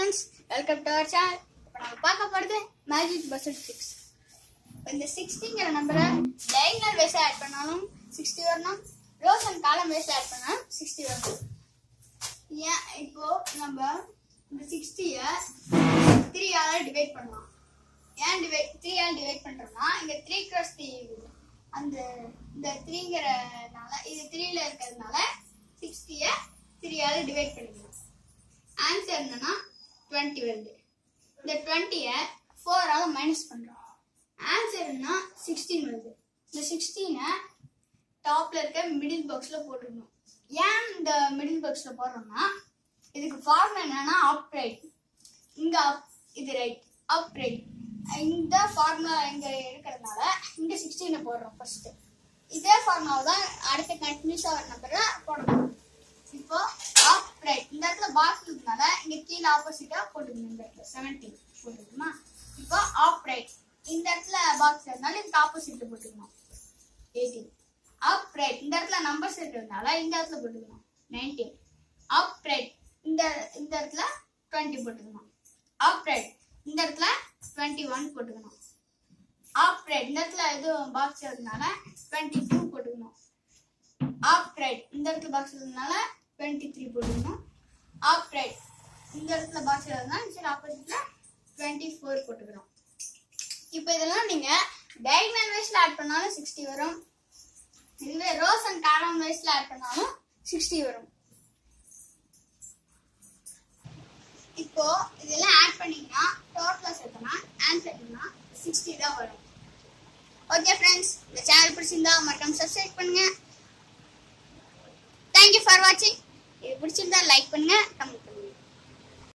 friends welcome to our channel இப்போ நம்ம பார்க்க போகிறது மேஜிக் பஸ்ஸட் சிக்ஸ் இந்த சிக்ஸ்டிங்கிற நம்பரை டைகனல் வேஸை ஆட் பண்ணாலும் சிக்ஸ்டி வரணும் ரோஸ் அண்ட் காலம் வேஸை ஆட் பண்ணாலும் சிக்ஸ்டி வரணும் ஏன் இப்போ நம்ம இந்த சிக்ஸ்டியை த்ரீயால் டிவைட் பண்ணலாம் ஏன் டிவைட் த்ரீயால் டிவைட் பண்ணுறோம்னா இங்கே த்ரீ கிராஸ் த்ரீ அந்த இந்த த்ரீங்கிறனால இது த்ரீல இருக்கிறதுனால சிக்ஸ்டியை த்ரீயால் டிவைட் பண்ணிக்கலாம் ஆன்சர் என்னன்னா டுவெண்ட்டி வருது இந்த டுவெண்ட்டியை ஃபோரால் மைனஸ் பண்ணுறோம் ஆன்சர் என்ன சிக்ஸ்டீன் வருது இந்த சிக்ஸ்டீனை டாப்ல இருக்க மிடில் பாக்ஸில் போட்டுக்கணும் ஏன் இந்த மிடில் பாக்ஸில் போடுறோம்னா இதுக்கு ஃபார்முலா என்னன்னா அப் ரைட் இங்க up இது ரைட் அப் ரைட் இந்த ஃபார்முலா இங்க இருக்கிறதுனால இங்க சிக்ஸ்டீனை போடுறோம் ஃபர்ஸ்ட் இதே ஃபார்முலா தான் அடுத்த கண்டினியூஸாக வர நம்பரை போடணும் இப்போ அப் ரைட் இந்த இடத்துல பாக்ஸ் இருக்கனால இங்க கீழே ஆப்போசிட்டா போட்டுக்கணும் இந்த இடத்துல செவன்டீன் போட்டுக்கணுமா இப்போ அப் ரைட் இந்த இடத்துல பாக்ஸ் இருந்தாலும் இதுக்கு ஆப்போசிட்ல போட்டுக்கணும் எயிட்டீன் அப் ரைட் இந்த இடத்துல நம்பர்ஸ் இருக்கிறதுனால இந்த இடத்துல போட்டுக்கணும் நைன்டீன் அப் ரைட் இந்த இந்த இடத்துல டுவெண்ட்டி போட்டுக்கணும் அப் ரைட் இந்த இடத்துல டுவெண்ட்டி ஒன் போட்டுக்கணும் அப் ரைட் இந்த இடத்துல எதுவும் பாக்ஸ் இருக்கிறதுனால டுவெண்ட்டி டூ போட்டுக்கணும் அப் ரைட் இந்த இடத்துல பாக்ஸ் இருந்ததுனால டுவெண்ட்டி த்ரீ போட்டுக்கணும் அப் ரைட் இந்த இடத்துல பாக்ஸ் இருந்ததுனால சரி ஆப்போசிட்ல டுவெண்ட்டி ஃபோர் போட்டுக்கிறோம் இப்போ இதெல்லாம் நீங்க டயக்னல் வைஸ்ல ஆட் பண்ணாலும் சிக்ஸ்டி வரும் இதுவே ரோஸ் அண்ட் காலம் வைஸ்ல ஆட் பண்ணாலும் சிக்ஸ்டி வரும் இப்போ இதெல்லாம் ஆட் பண்ணீங்கன்னா டோட்டலா சேர்த்தனா ஆன்சர் என்ன சிக்ஸ்டி தான் வரும் ஓகே ஃப்ரெண்ட்ஸ் இந்த சேனல் பிடிச்சிருந்தா மறக்காம சப்ஸ்கிரைப் பண்ணுங்க தேங்க்யூ ஃபார் வாட்சிங் இது பிடிச்சிருந்தா லைக் பண்ணுங்க கமெண்ட் பண்ணுங்க